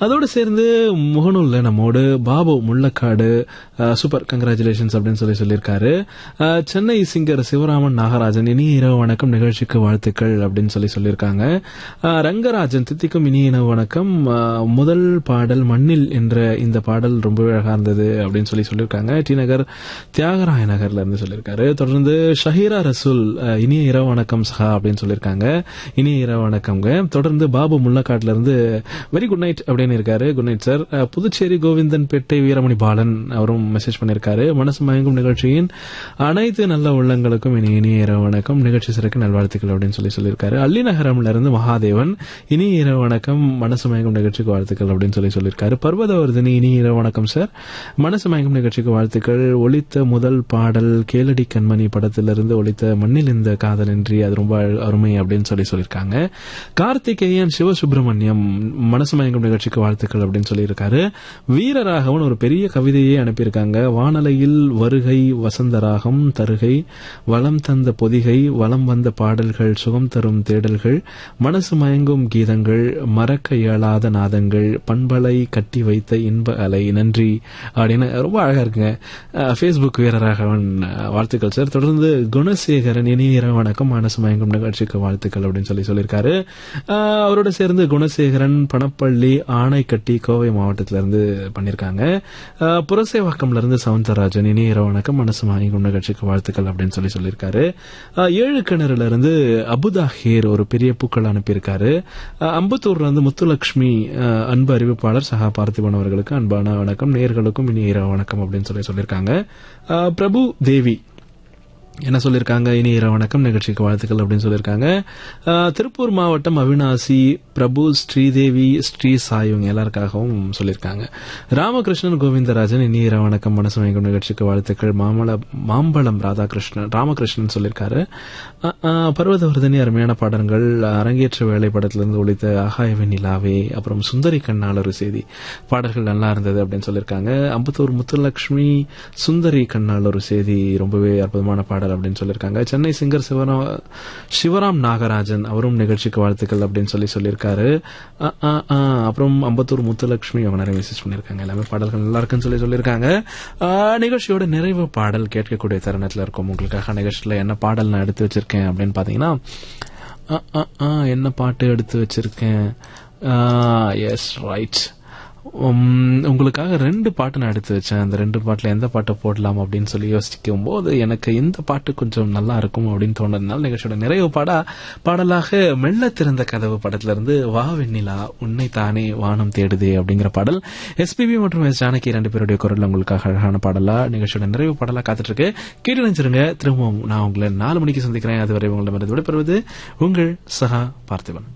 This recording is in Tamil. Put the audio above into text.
அதோடு சேர்ந்து முகநூல்ல நம்மோடு பாபு முள்ளக்காடு அஹ், சூப்பர் கங்க்ராச்சுலேஷன்ஸ் அப்படின்னு சொல்லி சொல்லியிருக்காரு அஹ், சென்னை சிங்கர் சிவராமன் நாகராஜன் இனிய இரவு வணக்கம் நிகழ்ச்சிக்கு வாழ்த்துக்கள் அப்படின்னு சொல்லி சொல்லியிருக்காங்க அஹ், ரங்கராஜன் தித்திக்கும் இனிய இரவு வணக்கம் அஹ், முதல் பாடல் மண்ணில் என்ற இந்த பாடல் ரொம்பவே அழகா இருந்தது அப்படின்னு சொல்லி சொல்லியிருக்காங்க டி நகர் தியாகராய நகர்ல இருந்து சொல்லியிருக்காரு தொடர்ந்து ஷஹீரா ரசூல் அஹ், இனிய இரவு வணக்கம் சஹா அப்படின்னு சொல்லியிருக்காங்க இனிய இரவு வணக்கம்ங்க தொடர்ந்து பாபு முள்ளக்காட்டுல இருந்து வெரி குட் நைட் அப்படின்னு இருக்காரு குட் நைட் சார் அஹ், புதுச்சேரி கோவிந்தன் பேட்டை வீரமணி பாலன் அவரும் மெசேஜ் பண்ணியிருக்காரு மனசு மயங்கும் நிகழ்ச்சியின் அனைத்து நல்ல உள்ளங்களுக்கும் இனி இனிய இரவு வணக்கம் நிகழ்ச்சி சிறக்க நல்வாழ்த்துக்கள் அப்படின்னு சொல்லி சொல்லியிருக்காரு அள்ளிநகரம்ல இருந்து மகாதேவன் இனிய இரவு வணக்கம் மனசு மயங்கும் நிகழ்ச்சிக்கு வாழ்த்துக்கள் அப்படின்னு சொல்லி சொல்லியிருக்காரு பர்வதவர்தினி இனிய இரவு வணக்கம் சார் மனசு மயங்கும் நிகழ்ச்சிக்கு வாழ்த்துக்கள் ஒலித்த முதல் பாடல் கேளடி கண்மணி படத்திலிருந்து ஒலித்த மண்ணில் இந்த காதலின்றி அது ரொம்ப அழ- அருமை அப்படின்னு சொல்லி சொல்லியிருக்காங்க கார்த்திகேயன் சிவசுப்பிரமணியம் மனசு மயங்கும் நிகழ்ச்சிக்கு வாழ்த்துக்கள் அப்படின்னு சொல்லியிருக்காரு வீரராகவன் ஒரு பெரிய கவிதையை அனுப்பியிருக்காங்க வானலையில் வருகை வசந்தராகம் தருகை வளம் தந்த பொதிகை வளம் வந்த பாடல்கள் சுகம் தரும் தேடல்கள் மனசு மயங்கும் கீதங்கள் மறக்க இயலாத நாதங்கள் பண்பலை கட்டி வைத்த இன்ப அலை நன்றி அப்படின்னு ரொம்ப அழகா இருக்குங்க ஃபேஸ்புக் வீரராகவன் அஹ், வாழ்த்துக்கள் சார் தொடர்ந்து குணசேகரன் இனிய இரவு வணக்கம் மனசு மயங்கும் நிகழ்ச்சிக்கு வாழ்த்துக்கள் அப்படின்னு சொல்லி சொல்லியிருக்காரு அஹ், அவரோட சேர்ந்து குணசேகரன் பணப்பள்ளி ஆனைக்கட்டி கோவை மாவட்டத்தில இருந்து பண்ணிருக்காங்க அஹ், புரசேவாக்கம்ல இருந்து சவுந்தரராஜன் இனிய இரவு வணக்கம் மனசு மயங்கும் நிகழ்ச்சிக்கு வாழ்த்துக்கள் அப்படின்னு சொல்லி சொல்லியிருக்காரு அஹ், ஏழு கிணறுல இருந்து அபுதாஹீர் ஒரு பெரிய பூக்கள் அனுப்பியிருக்காரு அஹ், அம்பத்தூர்ல இருந்து முத்துலட்சுமி அஹ், அன்பு அறிவிப்பாளர் சகா பார்த்திபன் அவர்களுக்கு அன்பான வணக்கம் நேர்களுக்கும் இனி இரவு வணக்கம் அப்படின்னு சொல்லி சொல்லியிருக்காங்க அஹ், பிரபு தேவி என்ன சொல்லியிருக்காங்க இனி இரவு வணக்கம் நிகழ்ச்சிக்கு வாழ்த்துக்கள் அப்படின்னு சொல்லியிருக்காங்க அஹ், திருப்பூர் மாவட்டம் அவினாசி பிரபு ஸ்ரீதேவி ஸ்ரீ சாய் இவங்க எல்லாருக்காகவும் சொல்லியிருக்காங்க ராமகிருஷ்ணன் கோவிந்தராஜன் இனி இரவு வணக்கம் மனசு மயங்கும் நிகழ்ச்சிக்கு வாழ்த்துக்கள் மாமல மாம்பழம் ராதாகிருஷ்ணன் ராமகிருஷ்ணன் சொல்லியிருக்காரு அஹ், அஹ், பர்வதவர்தனி அருமையான பாடல்கள் அரங்கேற்ற வேலை படத்திலிருந்து ஒழித்த ஆகாயவே நிலாவே அப்புறம் சுந்தரி கண்ணால் ஒரு செய்தி பாடல்கள் நல்லா இருந்தது அப்படின்னு சொல்லியிருக்காங்க அம்பத்தூர் முத்துலட்சுமி சுந்தரி கண்ணால் ஒரு செய்தி ரொம்பவே அற்புதமான பாடல் அப்படின்னு சொல்லியிருக்காங்க சென்னை சிங்கர் சிவராம் சிவராம் நாகராஜன் அவரும் நிகழ்ச்சிக்கு வாழ்த்துக்கள் அப்படின்னு சொல்லி சொல்லியிருக்காரு அ, அ, அ, அப்புறம் அம்பத்தூர் முத்துலட்சுமி அவங்க நிறைய மெசேஜ் பண்ணியிருக்காங்க எல்லாமே பாடல்கள் நல்லா இருக்குன்னு சொல்லி சொல்லியிருக்காங்க அ, நிகழ்ச்சியோட நிறைவு பாடல் கேட்கக்கூடிய தருணத்தில் இருக்கும் உங்களுக்காக நிகழ்ச்சியில் என்ன பாடல் நான் எடுத்து வச்சிருக்கேன் அப்படின்னு பார்த்தீங்கன்னா அ, அ, அ, என்ன பாட்டு எடுத்து வச்சிருக்கேன் எஸ் ரைட் உங்களுக்காக ரெண்டு பாட்டு நான் எடுத்து வச்சேன் அந்த ரெண்டு பாட்டுல எந்த பாட்டை போடலாம் அப்படின்னு சொல்லி யோசிக்கும் போது எனக்கு இந்த பாட்டு கொஞ்சம் நல்லா இருக்கும் அப்படின்னு தோணுறதுனால நிகழ்ச்சியோட நிறைவு பாடா பாடலாக மெல்ல திறந்த கதவு படத்துல இருந்து வா வெண்ணிலா உன்னை தானே வானம் தேடுதே அப்படிங்கிற பாடல் எஸ்பிபி மற்றும் எஸ் ஜானகி ரெண்டு பேருடைய குரல் உங்களுக்காக அழகான பாடலா நிகழ்ச்சியோட நிறைவு பாடலா காத்துட்டு இருக்கு கேட்டு நினைச்சிருங்க திரும்பவும் நான் உங்களை நாலு மணிக்கு சந்திக்கிறேன் அதுவரை உங்களிடமிருந்து விடைபெறுவது உங்கள் சகா பார்த்திபன்